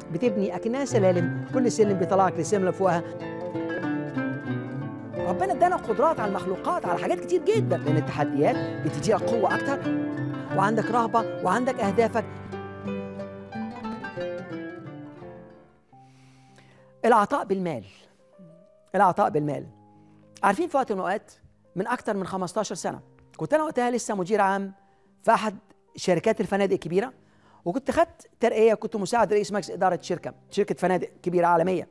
بتبني اكنها سلالم كل سلم بيطلعك لسلم فوقها ربنا ادانا قدرات على المخلوقات على حاجات كتير جدا لان التحديات بتديك قوه اكتر وعندك رهبه وعندك اهدافك العطاء بالمال العطاء بالمال عارفين في وقت من الاوقات من اكتر من 15 سنه كنت انا وقتها لسه مدير عام في احد شركات الفنادق الكبيره وكنت خدت ترقيه كنت مساعد رئيس مجلس اداره شركه شركه فنادق كبيره عالميه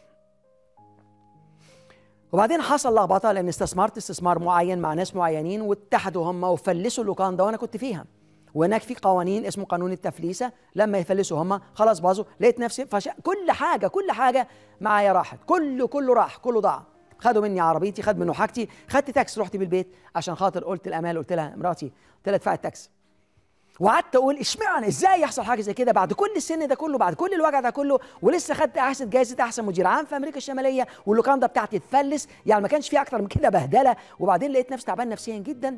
وبعدين حصل لخبطه لان استثمرت استثمار معين مع ناس معينين واتحدوا هم وفلسوا اللوكان وانا كنت فيها وهناك في قوانين اسمه قانون التفليسه لما يفلسوا هم خلاص باظوا لقيت نفسي فش... كل حاجه كل حاجه معايا راحت كله كله راح كله ضاع خدوا مني عربيتي خد منه حاجتي خدت تاكس رحت بالبيت عشان خاطر قلت الامال قلت لها مراتي قلت لها ادفعي التاكس وقعدت اقول اشمعنى ازاي يحصل حاجه زي كده بعد كل السن ده كله بعد كل الوجع ده كله ولسه خدت احسن جائزه احسن مدير عام في امريكا الشماليه واللوكاندا بتاعتي اتفلس يعني ما كانش في اكتر من كده بهدله وبعدين لقيت نفسي تعبان نفسيا جدا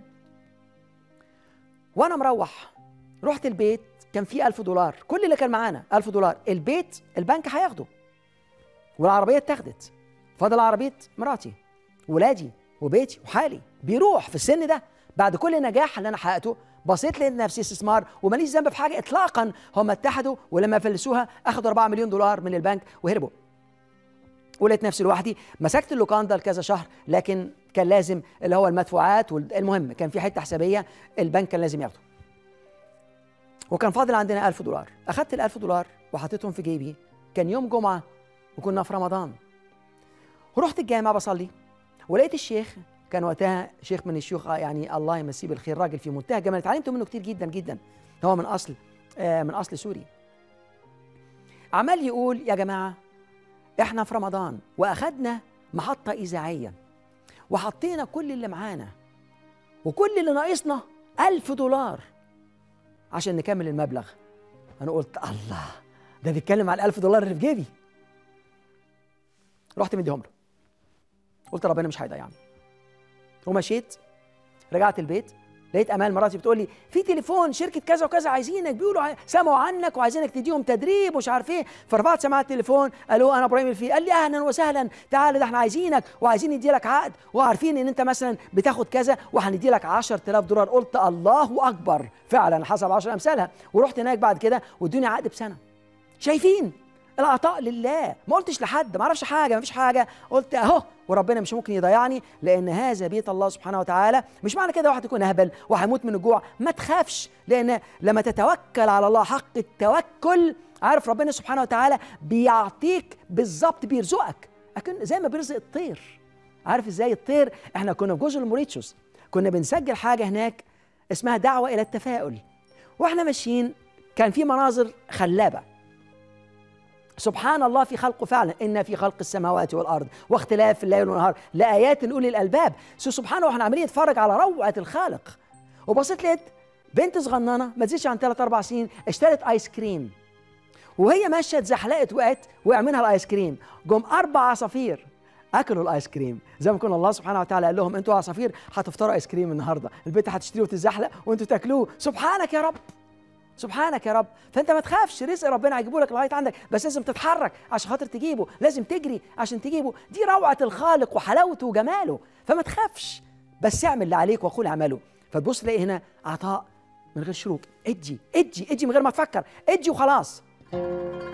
وانا مروح رحت البيت كان فيه ألف دولار كل اللي كان معانا ألف دولار البيت البنك هياخده والعربيه اتاخدت فضل عربيه مراتي ولادي وبيتي وحالي بيروح في السن ده بعد كل نجاح اللي انا حققته بصيت لقيت نفسي استثمار وماليش ذنب في حاجه اطلاقا هم اتحدوا ولما فلسوها اخدوا 4 مليون دولار من البنك وهربوا ولقيت نفسي لوحدي مسكت اللوكاندا لكذا شهر لكن كان لازم اللي هو المدفوعات والمهم كان في حته حسابيه البنك كان لازم ياخده وكان فاضل عندنا 1000 دولار اخدت ال 1000 دولار وحطيتهم في جيبي كان يوم جمعه وكنا في رمضان ورحت الجامع بصلي ولقيت الشيخ كان وقتها شيخ من الشيوخ يعني الله يمسيه بالخير راجل في منتهى الجمال اتعلمت منه كتير جدا جدا هو من اصل آه من اصل سوري عمال يقول يا جماعه احنا في رمضان واخدنا محطه اذاعيه وحطينا كل اللي معانا وكل اللي ناقصنا ألف دولار عشان نكمل المبلغ انا قلت الله ده بيتكلم على الألف دولار اللي في جيبي رحت مديهم له قلت ربنا مش هيضيعني ومشيت رجعت البيت لقيت امال مراتي بتقول لي في تليفون شركه كذا وكذا عايزينك بيقولوا سمعوا عنك وعايزينك تديهم تدريب ومش عارف ايه فرفعت سماعه التليفون الو انا ابراهيم الفي قال لي اهلا وسهلا تعالى ده احنا عايزينك وعايزين ندي لك عقد وعارفين ان انت مثلا بتاخد كذا وهندي لك 10000 دولار قلت الله اكبر فعلا حسب 10 امثالها ورحت هناك بعد كده وادوني عقد بسنه شايفين العطاء لله ما قلتش لحد ما اعرفش حاجه ما فيش حاجه قلت اهو وربنا مش ممكن يضيعني لان هذا بيت الله سبحانه وتعالى مش معنى كده واحد يكون اهبل وهيموت من الجوع ما تخافش لان لما تتوكل على الله حق التوكل عارف ربنا سبحانه وتعالى بيعطيك بالظبط بيرزقك لكن زي ما بيرزق الطير عارف ازاي الطير احنا كنا في جزر الموريتشوس كنا بنسجل حاجه هناك اسمها دعوه الى التفاؤل واحنا ماشيين كان في مناظر خلابه سبحان الله في خلقه فعلا ان في خلق السماوات والارض واختلاف الليل والنهار لايات لاولي الالباب سبحانه واحنا عمالين نتفرج على روعه الخالق وبصيت لقيت بنت صغننه ما تزيدش عن ثلاث اربع سنين اشترت ايس كريم وهي ماشيه اتزحلقت وقعت وقع منها الايس كريم جم اربع عصافير اكلوا الايس كريم زي ما كنا الله سبحانه وتعالى قال لهم انتوا عصافير هتفطروا ايس كريم النهارده البنت هتشتريه وتتزحلق وانتوا تاكلوه سبحانك يا رب سبحانك يا رب فانت ما تخافش رزق ربنا هيجيبه لك لغايه عندك بس لازم تتحرك عشان خاطر تجيبه لازم تجري عشان تجيبه دي روعه الخالق وحلاوته وجماله فما تخافش بس اعمل اللي عليك وقول اعمله فتبص تلاقي هنا عطاء من غير شروط ادي ادي ادي من غير ما تفكر ادي وخلاص